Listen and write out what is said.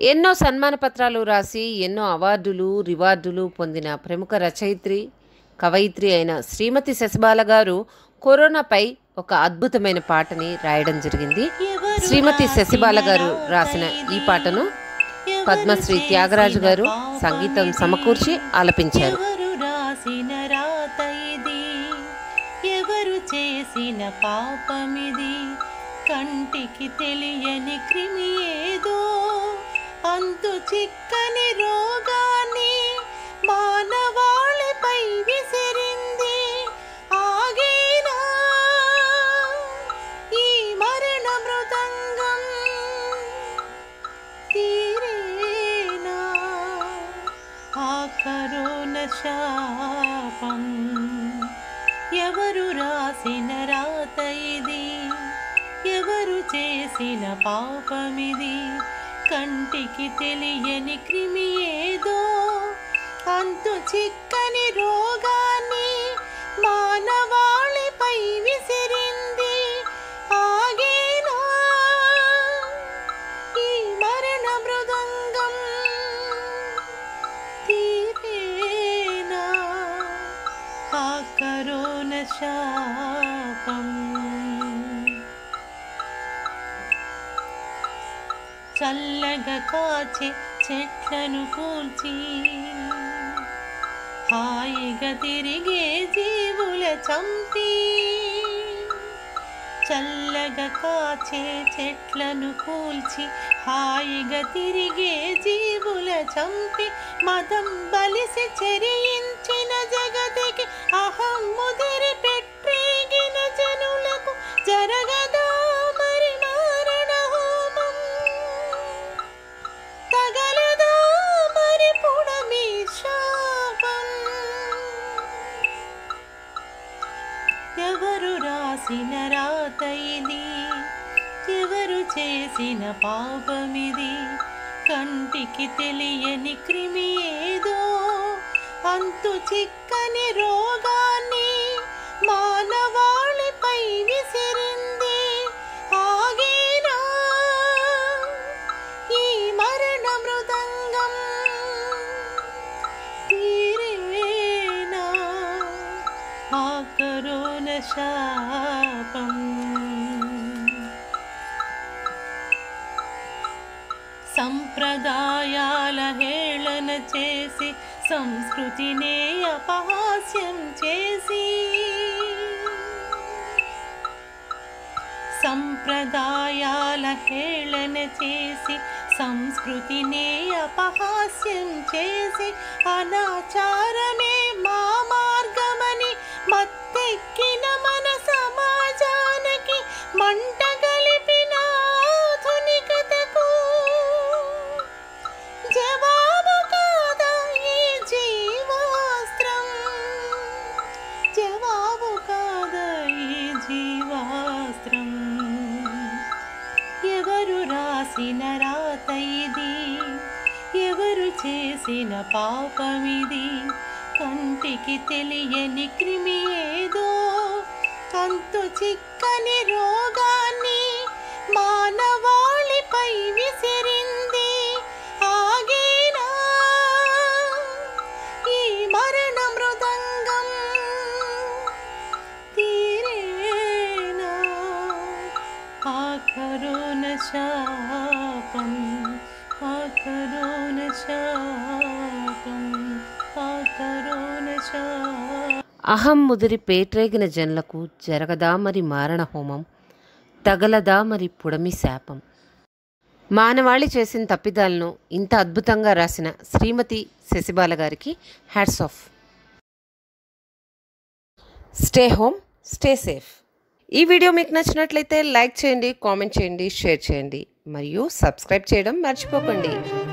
ఎన్నో సన్మాన పత్రాలు రాసి ఎన్నో అవార్డులు రివార్డులు పొందిన ప్రముఖ రచయిత్రి కవయిత్రి అయిన శ్రీమతి శశిబాల గారు కరోనాపై ఒక అద్భుతమైన పాటని రాయడం జరిగింది శ్రీమతి శశిబాల గారు రాసిన ఈ పాటను పద్మశ్రీ త్యాగరాజు గారు సంగీతం సమకూర్చి ఆలపించారు ఎవరు రాసిన రాత ఇది ఎవరు చేసిన పాపమిది కంటికి తెలియని క్రిమి ఏదో అంతు చిక్కని రోగాన్ని మానవాళిపై విసిరింది ఆగేనా ఈ మరణ మృదంగం తీరేనా ఆ కరోన శాపం ఎవరు రాసిన రాత ఇది ఎవరు చేసిన పాపమిది కంటికి తెలియని క్రిమి ఏదో అంతు చిక్కని రోగాన్ని మానవాళిపై విసిరింది ఆగేనా ఈ మరణ మృదంగం తీరేనా ఆ కరోన శాపం చల్లగా కాచే చెట్లను కూల్చి హాయిగా తిరిగే జీవుల చంపి చల్లగా కాచే చెట్లను కూల్చి హాయిగా తిరిగే జీవుల చంపి మదం బలిసి చెరియించిన జగతికి అహం ముదిరి పెట్టేగిన జనులకు జరగదా మరి మారణ హోమం తగలదా మరి పుడమి శాపం ఎవరు రాసిన రాత ఇది ఎవరు చేసిన పాపమిది కంటికి తెలియని క్రిమి ఏదో అంతు చిక్కని రోగాన్ని మానవాళిపై విసిరింది ఆగేనా ఈ మరణ మృదంగం తీరేనా ఆ కరోన శాపం సంప్రదాయాల హేళన చేసి సంస్కృతినే అపహాస్యం చేసి సంప్రదాయాల హేళన చేసి సంస్కృతినే అపహాస్యం చేసి అనాచారమే మా మార్గమని మత్తెక్కిన మన సమాజానికి మంట గలిపిన ఆధునికతకు జవాబు కాదా ఈ జీవాస్త్రం జవాబు కాదా ఈ జీవాస్త్రం ఎవరు రాసిన రాత ఇది ఎవరు చేసిన పాపమిది కంటికి తెలియని క్రిమి ఏదో అంతు చిక్కని రోగాన్ని మానవాళిపై విసిరింది ఆగేనా ఈ మరణ మృదంగం తీరేనా ఆ కరోన శాపం ఆ కరోన శాపం ఆ కరోన శాపం అహం ముదిరి పేట్రేగిన జన్లకు జరగదా మరి మారణ హోమం తగలదా మరి పుడమి శాపం మానవాళి చేసిన తప్పిదాలను ఇంత అద్భుతంగా రాసిన శ్రీమతి శశిబాల గారికి hats off stay home stay safe ఈ వీడియో మీకు నచ్చినట్లయితే లైక్ చేయండి కామెంట్ చేయండి షేర్ చేయండి మరియు సబ్స్క్రైబ్ చేయడం మర్చిపోకండి